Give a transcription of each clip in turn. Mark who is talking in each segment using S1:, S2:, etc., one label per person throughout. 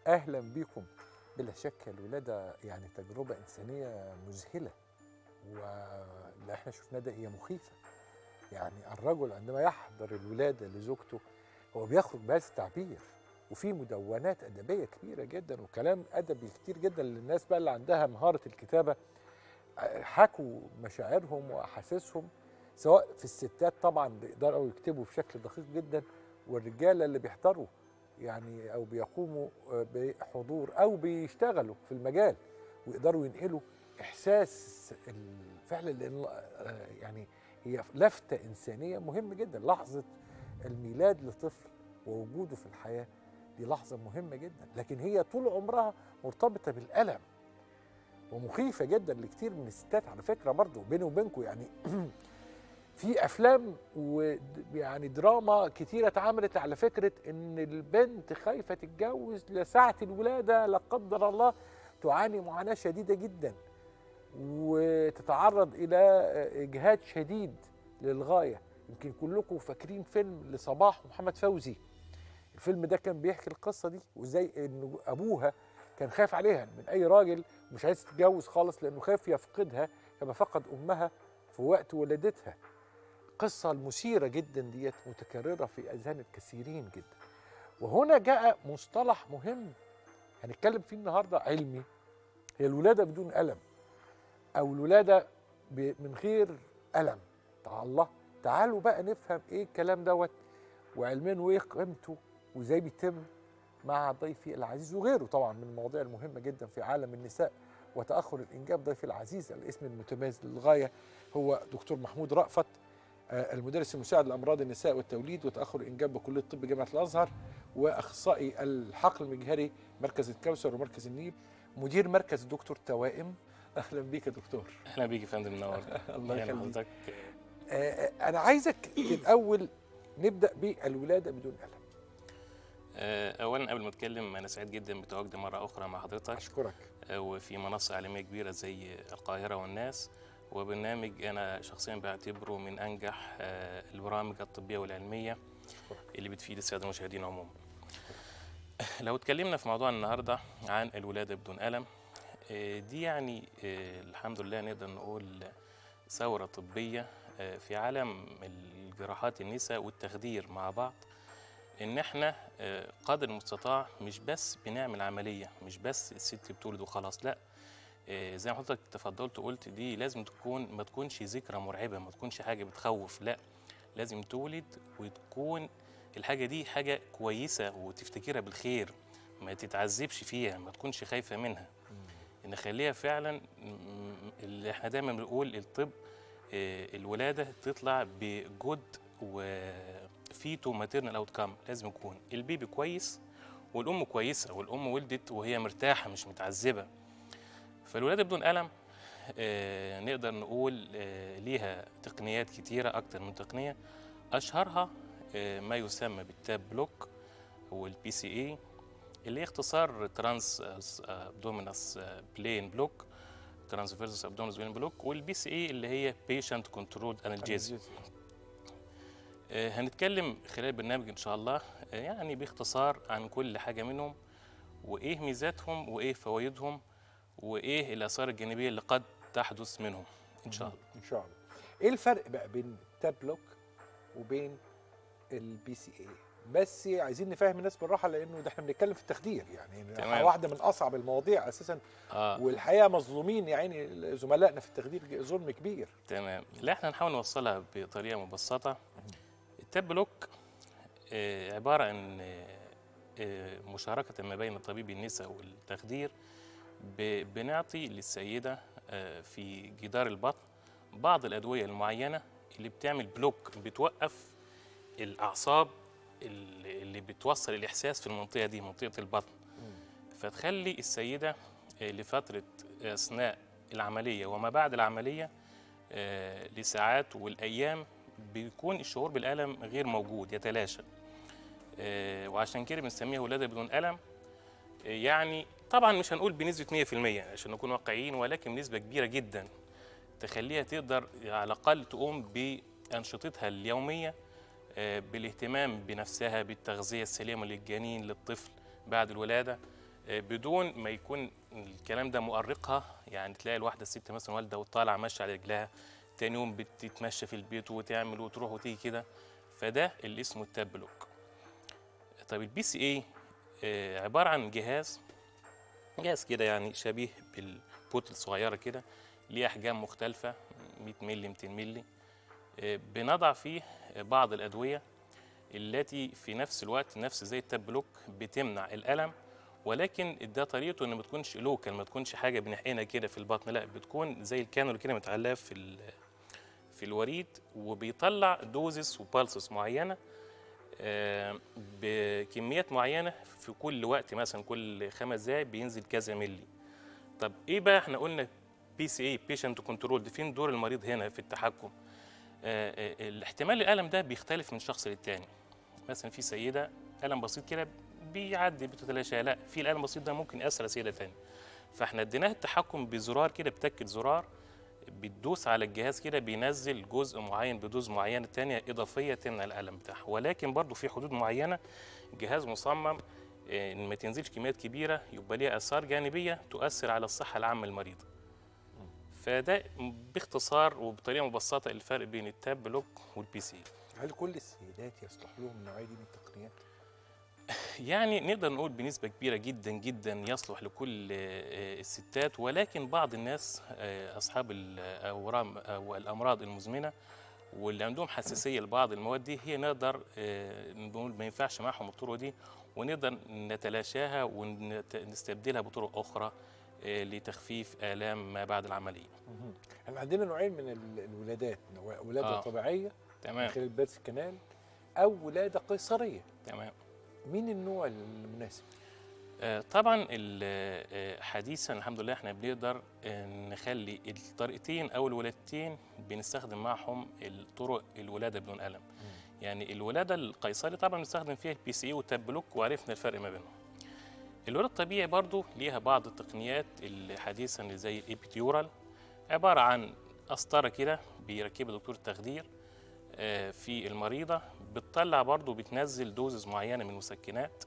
S1: اهلا بكم بلا شك الولاده يعني تجربه انسانيه مذهله واللي احنا شفناه ده هي مخيفه يعني الرجل عندما يحضر الولاده لزوجته هو بيخرج بهذا التعبير وفي مدونات ادبيه كبيره جدا وكلام ادبي كتير جدا للناس بقى اللي عندها مهاره الكتابه حكوا مشاعرهم واحاسيسهم سواء في الستات طبعا بيقدروا يكتبوا بشكل دقيق جدا والرجاله اللي بيحضروا يعني او بيقوموا بحضور او بيشتغلوا في المجال ويقدروا ينقلوا احساس فعلا لان يعني هي لفته انسانيه مهمه جدا لحظه الميلاد لطفل ووجوده في الحياه دي لحظه مهمه جدا لكن هي طول عمرها مرتبطه بالالم ومخيفه جدا لكتير من الستات على فكره برضو بيني وبينكم يعني في افلام ويعني دراما كتيره اتعملت على فكره ان البنت خايفه تتجوز لساعه الولاده لا قدر الله تعاني معاناه شديده جدا وتتعرض الى اجهاد شديد للغايه يمكن كلكم فاكرين فيلم لصباح محمد فوزي الفيلم ده كان بيحكي القصه دي وازاي ان ابوها كان خايف عليها من اي راجل مش عايز تتجوز خالص لانه خايف يفقدها كما فقد امها في وقت ولادتها القصة المثيرة جدا ديت متكررة في أذهان الكثيرين جدا وهنا جاء مصطلح مهم هنتكلم فيه النهاردة علمي هي الولادة بدون ألم أو الولادة من غير ألم تعال الله تعالوا بقى نفهم إيه الكلام دوت وعلميا وإيه قيمته وإزاي بيتم مع ضيفي العزيز وغيره طبعا من المواضيع المهمة جدا في عالم النساء وتأخر الإنجاب ضيفي العزيز الاسم المتميز للغاية هو دكتور محمود رأفت المدرس المساعد لامراض النساء والتوليد وتاخر الانجاب بكليه الطب جامعه الازهر واخصائي الحقل المجهري مركز الكوثر ومركز النيل مدير مركز دكتور توائم اهلا بيك يا دكتور
S2: اهلا بيك يا فندم منور
S1: الله يخليك انا عايزك الاول نبدا بالولاده بدون الم
S2: اولا قبل ما اتكلم انا سعيد جدا بتواجدي مره اخرى مع حضرتك
S1: اشكرك
S2: وفي منصه اعلاميه كبيره زي القاهره والناس وبرنامج انا شخصيا بعتبره من انجح البرامج الطبيه والعلميه اللي بتفيد الساده المشاهدين عموما. لو اتكلمنا في موضوع النهارده عن الولاده بدون الم دي يعني الحمد لله نقدر نقول ثوره طبيه في عالم الجراحات النساء والتخدير مع بعض ان احنا قدر المستطاع مش بس بنعمل عمليه مش بس الست بتولد وخلاص لا زي ما حضرتك تفضلت وقلت دي لازم تكون ما تكونش ذكرى مرعبه ما تكونش حاجه بتخوف لا لازم تولد وتكون الحاجه دي حاجه كويسه وتفتكرها بالخير ما تتعذبش فيها ما تكونش خايفه منها نخليها فعلا اللي احنا دايما بنقول الطب الولاده تطلع بجود وفيتو ماتيرنال اوت كام لازم يكون البيبي كويس والام كويسه والام ولدت وهي مرتاحه مش متعذبه فالولاده بدون الم آه نقدر نقول آه ليها تقنيات كتيره اكتر من تقنيه اشهرها آه ما يسمى بالتاب بلوك والبي سي اي اللي هي اختصار ترانس ابدومينس بلين بلوك ترانسفيرس ابدومينس بلين بلوك والبي سي اي اللي هي بيشنت كنترول انالجيزي هنتكلم خلال البرنامج ان شاء الله يعني باختصار عن كل حاجه منهم وايه ميزاتهم وايه فوائدهم وايه الاثار الجانبيه اللي قد تحدث منهم ان شاء الله
S1: ان شاء الله ايه الفرق بقى بين التاب بلوك وبين البي سي اي بس عايزين نفهم الناس بالراحه لانه ده احنا بنتكلم في التخدير يعني
S2: تمام.
S1: واحده من اصعب المواضيع اساسا
S2: آه.
S1: والحقيقه مظلومين يعني زملائنا في التخدير ظلم كبير
S2: تمام لا احنا نحاول نوصلها بطريقه مبسطه التاب بلوك آه عباره عن آه مشاركه ما بين طبيب النساء والتخدير بنعطي للسيده في جدار البطن بعض الادويه المعينه اللي بتعمل بلوك بتوقف الاعصاب اللي بتوصل الاحساس في المنطقه دي منطقه البطن فتخلي السيده لفتره اثناء العمليه وما بعد العمليه لساعات والايام بيكون الشعور بالالم غير موجود يتلاشى وعشان كده بنسميها ولاده بدون الم يعني طبعا مش هنقول بنسبه 100% عشان نكون واقعيين ولكن بنسبه كبيره جدا تخليها تقدر على الاقل تقوم بانشطتها اليوميه بالاهتمام بنفسها بالتغذيه السليمه للجنين للطفل بعد الولاده آه، بدون ما يكون الكلام ده مؤرقها يعني تلاقي الواحده الست مثلا والده وطالعه ماشيه على رجلها تاني يوم بتتمشى في البيت وتعمل وتروح وتيجي كده فده اللي اسمه التاب بلوك طب البي سي اي عباره عن جهاز جهاز كده يعني شبيه بالبوت الصغيره كده ليه احجام مختلفه 100 مللي 200 مللي آه، بنضع فيه بعض الادويه التي في نفس الوقت نفس زي التاب بلوك بتمنع الالم ولكن ده طريقته ان ما تكونش لوكال ما تكونش حاجه بنحقنها كده في البطن لا بتكون زي الكانول كده متعلقه في ال- في الوريد وبيطلع دوزس وبالسس معينه آه، بكميات معينه في كل وقت مثلا كل خمس دقايق بينزل كذا ملي طب ايه بقى احنا قلنا بي سي اي بيشنت كنترول فين دور المريض هنا في التحكم آه، آه، الاحتمال الالم ده بيختلف من شخص للتاني مثلا في سيده الم بسيط كده بيعدي بتتلاشى لا في الالم البسيط ده ممكن ياثر على سيده تاني فاحنا اديناها التحكم بزرار كده بتكه زرار بتدوس على الجهاز كده بينزل جزء معين بدوز معينه تانية اضافيه تمنع الالم بتاعها ولكن برضه في حدود معينه الجهاز مصمم آه، ان ما تنزلش كميات كبيره يبقى ليها اثار جانبيه تؤثر على الصحه العامه للمريض فده باختصار وبطريقه مبسطه الفرق بين التاب بلوك والبي سي
S1: هل كل السيدات يصلح لهم النوعيه دي من التقنيات؟
S2: يعني نقدر نقول بنسبة كبيرة جدا جدا يصلح لكل آه، الستات ولكن بعض الناس آه، أصحاب الأورام أو الأمراض المزمنة واللي عندهم حساسية لبعض المواد دي هي نقدر آه، نقول ما ينفعش معهم الطرق دي ونقدر نتلاشاها ونستبدلها بطرق أخرى آه، لتخفيف آلام ما بعد العملية
S1: احنا عندنا نوعين من ال- الولادات نوع- ولاده
S2: آه.
S1: طبيعيه من
S2: تمام
S1: خلال بيرث كانال او ولاده قيصريه
S2: تمام
S1: مين النوع المناسب؟
S2: آه، طبعا ال- آه، حديثا الحمد لله احنا بنقدر آه، نخلي الطريقتين او الولادتين بنستخدم معهم الطرق الولاده بدون الم يعني الولاده القيصري طبعا بنستخدم فيها البي سي اي والتاب بلوك وعرفنا الفرق ما بينهم الولاده الطبيعي برضو ليها بعض التقنيات اللي حديثا اللي زي الابيتيورال عباره عن قسطره كده بيركبها دكتور التخدير آه، في المريضه بتطلع برضو بتنزل دوزز معينه من المسكنات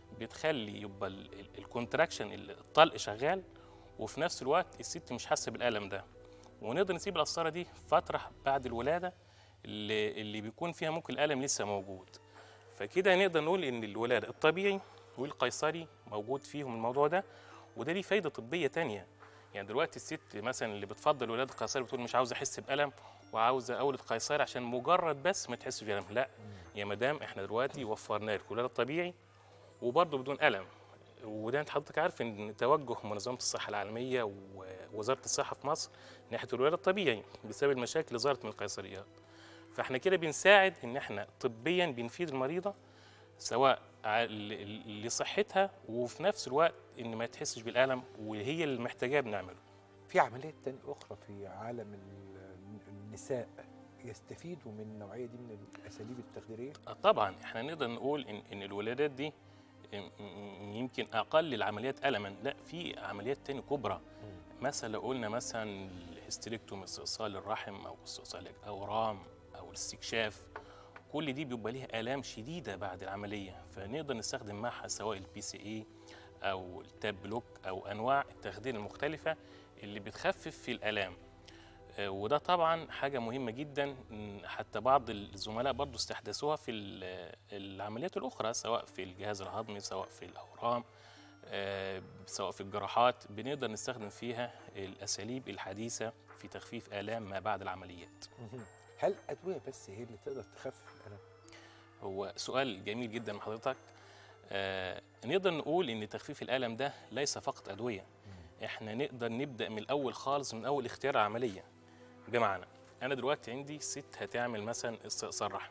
S2: بتخلي يبقى ال- ال- الكونتراكشن الطلق شغال وفي نفس الوقت الست مش حاسه بالالم ده ونقدر نسيب القسطره دي فتره بعد الولاده اللي, اللي بيكون فيها ممكن الالم لسه موجود فكده نقدر نقول ان الولاده الطبيعي والقيصري موجود فيهم الموضوع ده وده ليه فايده طبيه تانية يعني دلوقتي الست مثلا اللي بتفضل الولاده القيصري بتقول مش عاوزه احس بالم وعاوزه اولد قيصري عشان مجرد بس ما تحسش بالم لا يا مدام احنا دلوقتي وفرنا لك الولاده الطبيعي وبرضه بدون الم وده انت حضرتك عارف ان توجه منظمه الصحه العالميه ووزاره الصحه في مصر ناحيه الولاده الطبيعي بسبب المشاكل اللي ظهرت من القيصريات فاحنا كده بنساعد ان احنا طبيا بنفيد المريضه سواء ع- ل- ل- لصحتها وفي نفس الوقت ان ما تحسش بالالم وهي اللي محتاجاه بنعمله
S1: في عمليات تانية أخرى في عالم ال- النساء يستفيدوا من النوعية دي من الأساليب التخديرية؟
S2: آه طبعا احنا نقدر نقول ان ان الولادات دي م- م- يمكن اقل العمليات الما لا في عمليات تاني كبرى مثلا لو قلنا مثلا الهستريكتوم استئصال الرحم او استئصال الاورام او الاستكشاف كل دي بيبقى ليها الام شديده بعد العمليه فنقدر نستخدم معها سواء البي سي اي او التاب بلوك او انواع التخدير المختلفه اللي بتخفف في الالام آه، وده طبعا حاجه مهمه جدا م، حتى بعض الزملاء برضو استحدثوها في ال- العمليات الاخرى سواء في الجهاز الهضمي سواء في الاورام آه، سواء في الجراحات بنقدر نستخدم فيها الاساليب الحديثه في تخفيف الام ما بعد العمليات
S1: هل أدوية بس هي اللي تقدر تخفف الألم؟
S2: هو سؤال جميل جدا من حضرتك آه نقدر نقول ان تخفيف الالم ده ليس فقط ادويه احنا نقدر نبدا من الاول خالص من اول اختيار عمليه بمعنى انا دلوقتي عندي ست هتعمل مثلا استئصال رحم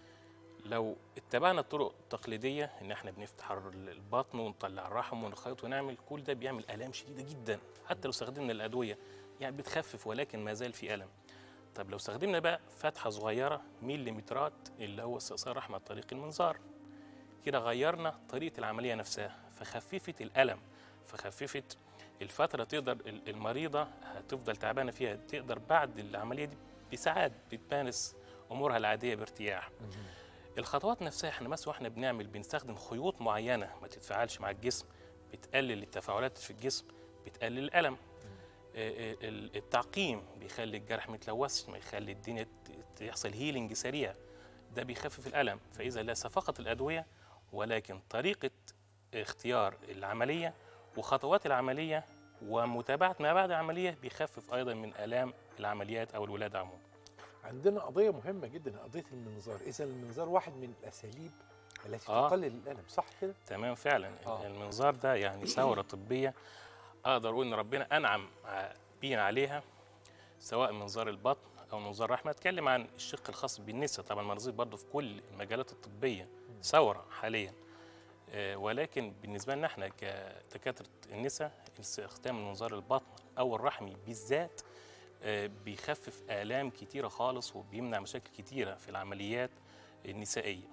S2: لو اتبعنا الطرق التقليديه ان احنا بنفتح البطن ونطلع الرحم ونخيط ونعمل كل ده بيعمل الام شديده جدا حتى لو استخدمنا الادويه يعني بتخفف ولكن ما زال في الم طب لو استخدمنا بقى فتحه صغيره مليمترات اللي هو استئصال رحم عن طريق المنظار كده غيرنا طريقه العمليه نفسها فخففت الالم فخففت الفتره تقدر ال- المريضه هتفضل تعبانه فيها تقدر بعد العمليه دي بساعات بتمارس امورها العاديه بارتياح الخطوات نفسها احنا مثلا واحنا بنعمل بنستخدم خيوط معينه ما تتفاعلش مع الجسم بتقلل التفاعلات في الجسم بتقلل الالم آه، آه، ال- التعقيم بيخلي الجرح متلوث ما يخلي الدنيا ت- يحصل هيلينج سريع ده بيخفف الالم فاذا ليس فقط الادويه ولكن طريقه اختيار العمليه وخطوات العمليه ومتابعه ما بعد العمليه بيخفف ايضا من الام العمليات او الولاده عموما
S1: عندنا قضيه مهمه جدا قضيه المنظار اذا المنظار واحد من الاساليب التي
S2: آه.
S1: تقلل الالم صح كده
S2: تمام فعلا
S1: آه.
S2: المنظار ده يعني ثوره طبيه اقدر اقول ان ربنا انعم ع- بينا عليها سواء منظار البطن او منظار الرحم اتكلم عن الشق الخاص بالنساء طبعا المناظير برضه في كل المجالات الطبيه ثوره حاليا آه، ولكن بالنسبه لنا احنا كدكاتره النساء استخدام منظار البطن او الرحمي بالذات آه، بيخفف الام كتيره خالص وبيمنع مشاكل كتيره في العمليات النسائيه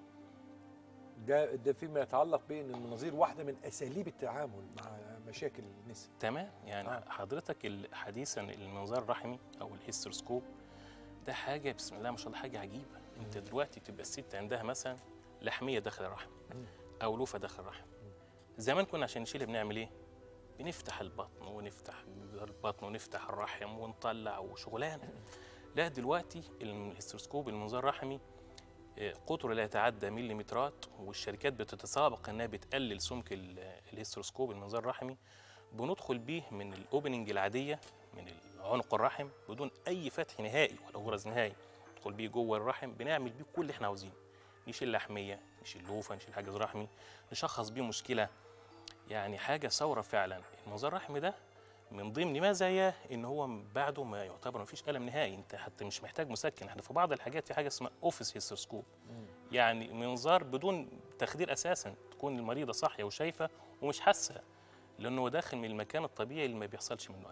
S1: ده ده فيما يتعلق بان المناظير واحده من اساليب التعامل مع مشاكل النساء
S2: تمام يعني
S1: آه.
S2: آه. حضرتك ال- حديثا المنظار الرحمي او الهيستروسكوب ده حاجه بسم الله ما شاء الله حاجه عجيبه انت دلوقتي تبقى الست عندها مثلا لحميه داخل الرحم
S1: مم.
S2: او لوفه داخل الرحم زمان كنا عشان نشيلها بنعمل ايه بنفتح البطن ونفتح البطن ونفتح الرحم ونطلع وشغلانه لا دلوقتي الهيستروسكوب المنظار الرحمي آه، قطره لا يتعدى مليمترات والشركات بتتسابق انها بتقلل سمك ال- الهيستروسكوب المنظار الرحمي بندخل بيه من الاوبننج العاديه من عنق الرحم بدون اي فتح نهائي ولا غرز نهائي ندخل بيه جوه الرحم بنعمل بيه كل اللي احنا عاوزينه نشيل لحميه نشيل لوفه نشيل حاجز رحمي نشخص بيه مشكله يعني حاجه ثوره فعلا المنظار الرحمي ده من ضمن مزاياه ان هو بعده ما يعتبر ما فيش الم نهائي انت حتى مش محتاج مسكن احنا في بعض الحاجات في حاجه اسمها اوفيس هيستروسكوب يعني منظار بدون تخدير اساسا تكون المريضه صاحيه وشايفه ومش حاسه لانه هو داخل من المكان الطبيعي اللي ما بيحصلش منه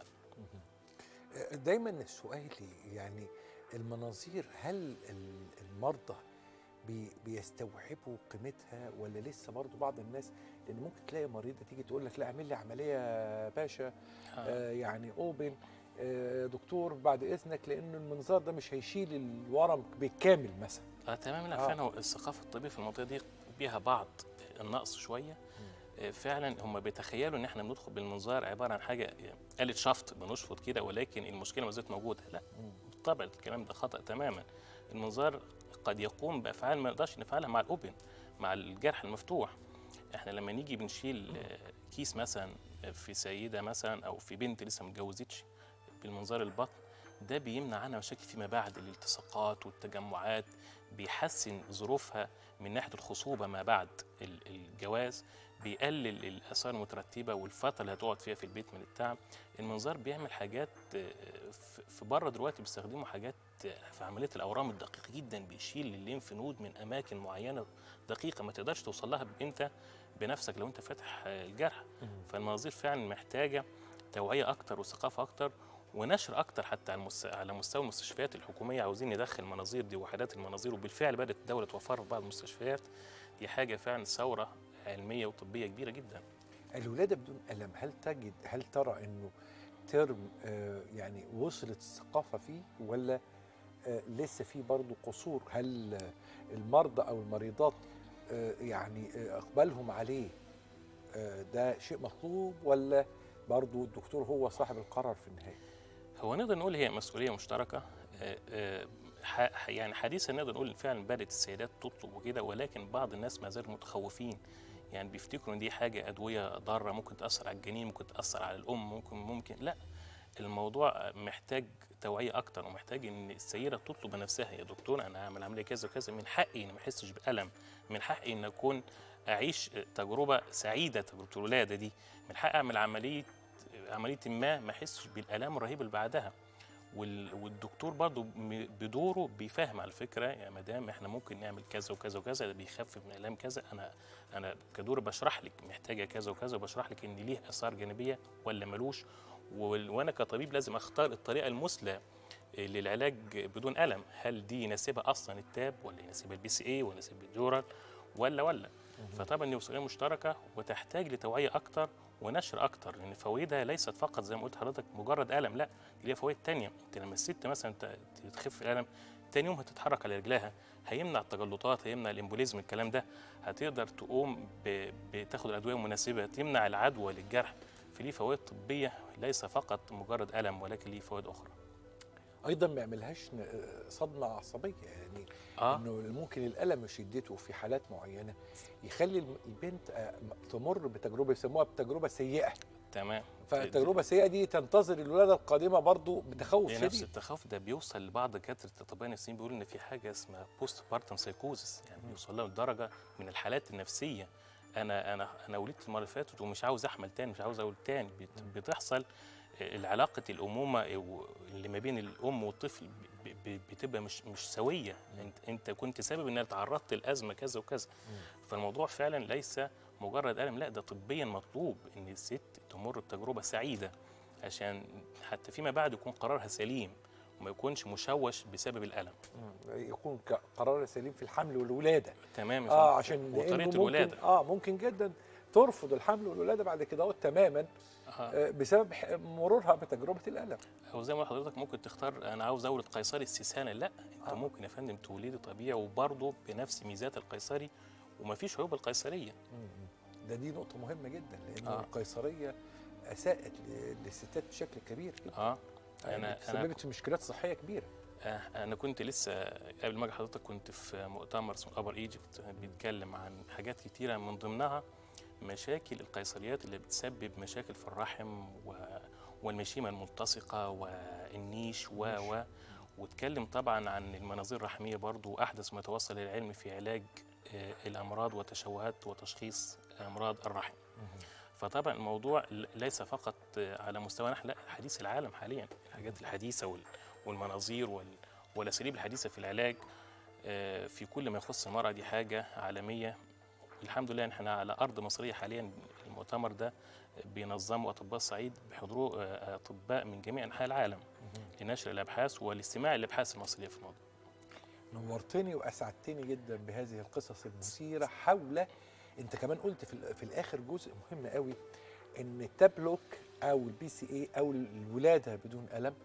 S2: الم
S1: دايما السؤال يعني المناظير هل ال- المرضى بي بيستوعبوا قيمتها ولا لسه برضو بعض الناس لان ممكن تلاقي مريضه تيجي تقول لك لا اعمل لي عمليه يا باشا آه يعني اوبن آه دكتور بعد اذنك لان المنظار ده مش هيشيل الورم بالكامل مثلا
S2: اه تمام لا
S1: آه.
S2: فعلا هو الثقافه الطبيه في المنطقه دي بيها بعض النقص شويه آه، فعلا هم بيتخيلوا ان احنا بندخل بالمنظار عباره عن حاجه آلة شفط بنشفط كده ولكن المشكله ما زالت موجوده لا بالطبع الكلام ده خطا تماما المنظار قد يقوم بافعال ما نقدرش نفعلها مع الاوبن مع الجرح المفتوح احنا لما نيجي بنشيل آه، كيس مثلا في سيده مثلا او في بنت لسه ما اتجوزتش بالمنظار البطن ده بيمنع عنها مشاكل فيما بعد الالتصاقات والتجمعات بيحسن ظروفها من ناحيه الخصوبه ما بعد ال- الجواز بيقلل الاثار المترتبه والفتره اللي هتقعد فيها في البيت من التعب المنظار بيعمل حاجات آه، في- في بره دلوقتي بيستخدموا حاجات آه، في عمليه الاورام الدقيقه جدا بيشيل الليمف نود من اماكن معينه دقيقه ما تقدرش توصل لها انت بنفسك لو انت فاتح آه، الجرح فالمناظير فعلا محتاجه توعيه اكتر وثقافه اكتر ونشر اكتر حتى على المس- على مستوى المستشفيات الحكوميه عاوزين ندخل مناظير دي وحدات المناظير وبالفعل بدات الدوله توفرها في بعض المستشفيات دي حاجه فعلا ثوره علميه وطبيه كبيره جدا
S1: الولاده بدون الم هل تجد هل ترى انه ترم آه يعني وصلت الثقافه فيه ولا آه لسه في برضه قصور هل آه المرضى او المريضات آه يعني آه اقبالهم عليه آه ده شيء مطلوب ولا برضه الدكتور هو صاحب القرار في النهايه
S2: هو نقدر نقول هي مسؤوليه مشتركه آه، آه، ح- يعني حديثا نقدر نقول فعلا بدات السيدات تطلب وكده ولكن بعض الناس ما زالوا متخوفين يعني بيفتكروا ان دي حاجه ادويه ضاره ممكن تاثر على الجنين ممكن تاثر على الام ممكن ممكن لا الموضوع محتاج توعيه اكتر ومحتاج ان السيده تطلب بنفسها يا دكتور انا هعمل عمليه كذا وكذا من حقي ان ما احسش بالم من حقي ان اكون اعيش تجربه سعيده تجربه الولاده دي من حقي اعمل عمليه عمليه ما ما احسش بالالام الرهيبه اللي بعدها وال- والدكتور برضو م- بدوره بيفهم على فكره يا مدام احنا ممكن نعمل كذا وكذا وكذا ده بيخفف من الام كذا انا انا كدور بشرح لك محتاجه كذا وكذا وبشرح لك ان ليه اثار جانبيه ولا ملوش وال- وانا كطبيب لازم اختار الطريقه المثلى للعلاج بدون الم هل دي يناسبها اصلا التاب ولا يناسبها البي سي اي ولا يناسبها الجورال ولا ولا فطبعا دي مسؤوليه مشتركه وتحتاج لتوعيه اكتر ونشر اكتر لان فوائدها ليست فقط زي ما قلت لحضرتك مجرد الم لا ليها فوائد تانية انت لما الست مثلا ت- تخف الالم تاني يوم هتتحرك على رجلها هيمنع التجلطات هيمنع الامبوليزم الكلام ده هتقدر تقوم ب- بتاخد الادويه المناسبه تمنع العدوى للجرح فليه فوائد طبيه ليس فقط مجرد الم ولكن ليه فوائد اخرى
S1: ايضا ما يعملهاش ن- صدمه عصبيه يعني
S2: اه
S1: انه ممكن الالم شدته في حالات معينه يخلي الم- البنت آه، تمر بتجربه يسموها بتجربه سيئه
S2: تمام
S1: فالتجربه السيئه دي تنتظر الولاده القادمه برضو بتخوف
S2: نفس
S1: شديد
S2: التخوف ده بيوصل لبعض دكاتره الاطباء النفسيين بيقولوا ان في حاجه اسمها بوست بارتم سايكوزس يعني بيوصل لهم درجه من الحالات النفسيه انا انا انا ولدت المره اللي فاتت ومش عاوز احمل تاني مش عاوز اولد تاني بت- بتحصل العلاقه الامومه أو اللي ما بين الام والطفل ب- ب- بتبقى مش مش سويه انت انت كنت سبب ان تعرضت لازمه كذا وكذا فالموضوع فعلا ليس مجرد الم لا ده طبيا مطلوب ان الست تمر بتجربه سعيده عشان حتى فيما بعد يكون قرارها سليم وما يكونش مشوش بسبب الالم
S1: مم. يكون ك- قرار سليم في الحمل والولاده
S2: تمام يا
S1: اه
S2: فندم.
S1: عشان لأنه
S2: وطريقه
S1: ممكن
S2: الولاده
S1: اه ممكن جدا ترفض الحمل والولاده بعد كده اهوت تماما
S2: آه.
S1: آه بسبب ح- مرورها بتجربه الالم
S2: او زي ما حضرتك ممكن تختار انا عاوز اولد قيصري استثانه لا انت
S1: آه.
S2: ممكن يا فندم تولدي طبيعي وبرضه بنفس ميزات القيصري ومفيش عيوب القيصريه
S1: ده دي نقطه مهمه جدا لان
S2: آه.
S1: القيصريه اساءت ل- للستات بشكل كبير جدا
S2: اه
S1: يعني
S2: انا انا
S1: سببت في مشكلات صحيه كبيره
S2: آه، انا كنت لسه قبل ما اجي حضرتك كنت في مؤتمر اسمه ابر ايجيبت بيتكلم عن حاجات كتيره من ضمنها مشاكل القيصريات اللي بتسبب مشاكل في الرحم و... والمشيمه الملتصقه والنيش و و واتكلم طبعا عن المناظير الرحميه برضو واحدث ما توصل العلم في علاج آه، الامراض وتشوهات وتشخيص امراض الرحم فطبعا الموضوع ل- ليس فقط آه، على مستوى نحن لا حديث العالم حاليا الحاجات الحديثه وال... والمناظير وال... والاساليب الحديثه في العلاج آه، في كل ما يخص المرأة دي حاجة عالمية الحمد لله احنا على أرض مصرية حاليا المؤتمر ده بينظمه أطباء الصعيد بحضور آه، أطباء من جميع أنحاء العالم لنشر الأبحاث والاستماع للأبحاث المصرية في الموضوع
S1: نورتني واسعدتني جدا بهذه القصص المثيره حول انت كمان قلت في, ال- في الاخر جزء مهم قوي ان التابلوك او البي سي اي او الولاده بدون الم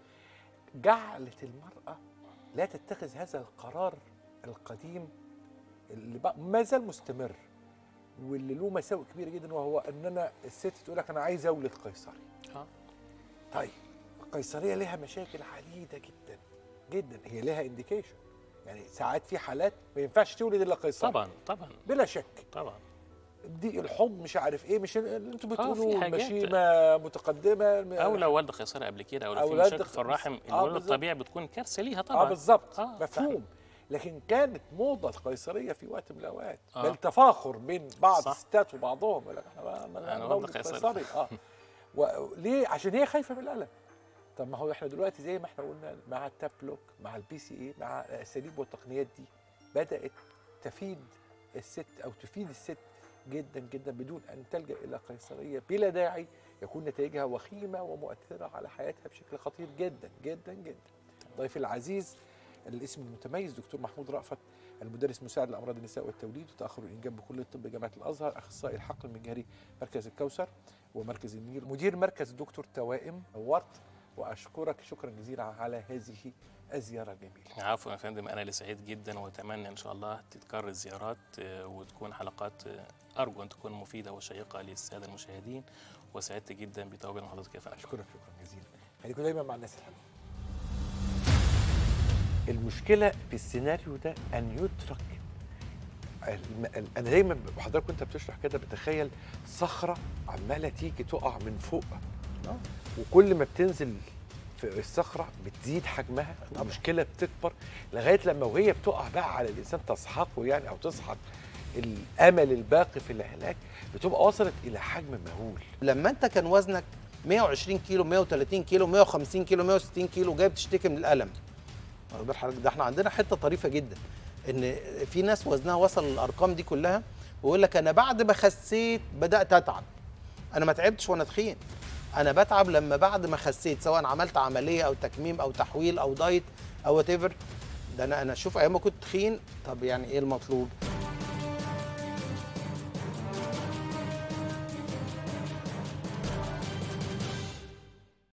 S1: جعلت المراه لا تتخذ هذا القرار القديم اللي بقى ما زال مستمر واللي له مساوئ كبيره جدا وهو ان انا الست تقول لك انا عايز اولد قيصري
S2: آه.
S1: طيب القيصريه لها مشاكل عديده جدا جدا هي لها انديكيشن يعني ساعات في حالات ما ينفعش تولد الا قيصري
S2: طبعا طبعا
S1: بلا شك
S2: طبعا
S1: دي الحب مش عارف ايه مش اللي انتوا
S2: في
S1: بتقولوا
S2: حاجات.
S1: مشيمه متقدمه
S2: أو لو والدة قيصرة قبل كده أو لو
S1: أو
S2: في
S1: والدة
S2: مشاكل في الرحم
S1: آه،
S2: الولد
S1: بالظبط.
S2: الطبيعي بتكون كارثة ليها
S1: اه
S2: طبعا
S1: بالظبط
S2: آه،
S1: مفهوم لكن كانت موضه القيصريه في وقت من الاوقات
S2: آه.
S1: بل تفاخر بين بعض
S2: صح.
S1: الستات وبعضهم يقول لك احنا بقى-
S2: أنا
S1: أنا
S2: والدة
S1: مولد
S2: قيصري.
S1: قيصري اه وليه عشان هي خايفه من الالم طب ما هو احنا دلوقتي زي ما احنا قلنا مع التابلوك مع البي سي اي مع الاساليب والتقنيات دي بدات تفيد الست او تفيد الست جدا جدا بدون ان تلجا الى قيصريه بلا داعي يكون نتائجها وخيمه ومؤثره على حياتها بشكل خطير جدا جدا جدا. ضيفي العزيز الاسم المتميز دكتور محمود رأفت المدرس مساعد لامراض النساء والتوليد وتاخر الانجاب بكليه الطب جامعه الازهر اخصائي الحقل المجهري مركز الكوثر ومركز النيل مدير مركز دكتور توائم نورت واشكرك شكرا جزيلا على هذه الزياره الجميله.
S2: عفوا يا فندم انا اللي سعيد جدا واتمنى ان شاء الله تتكرر الزيارات آه، وتكون حلقات آه، ارجو ان تكون مفيده وشيقه للساده المشاهدين وسعدت جدا بتواجد مع حضرتك يا فندم
S1: اشكرك شكرا جزيلا. خليكم دايما مع الناس الحلوه. المشكله في السيناريو ده ان يترك الم... ال- انا دايما ب- حضرتك وانت بتشرح كده بتخيل صخره عماله تيجي تقع من فوق وكل ما بتنزل في الصخره بتزيد حجمها المشكله بتكبر لغايه لما وهي بتقع بقى على الانسان تسحقه يعني او تسحق الامل الباقي في العلاج بتبقى وصلت الى حجم مهول
S3: لما انت كان وزنك 120 كيلو 130 كيلو 150 كيلو 160 كيلو جاي بتشتكي من الالم واخد بال حضرتك ده احنا عندنا حته طريفه جدا ان في ناس وزنها وصل للارقام دي كلها ويقول لك انا بعد ما خسيت بدات اتعب انا ما تعبتش وانا تخين انا بتعب لما بعد ما خسيت سواء عملت عمليه او تكميم او تحويل او دايت او وات ده انا انا اشوف ايام ما كنت تخين طب يعني ايه المطلوب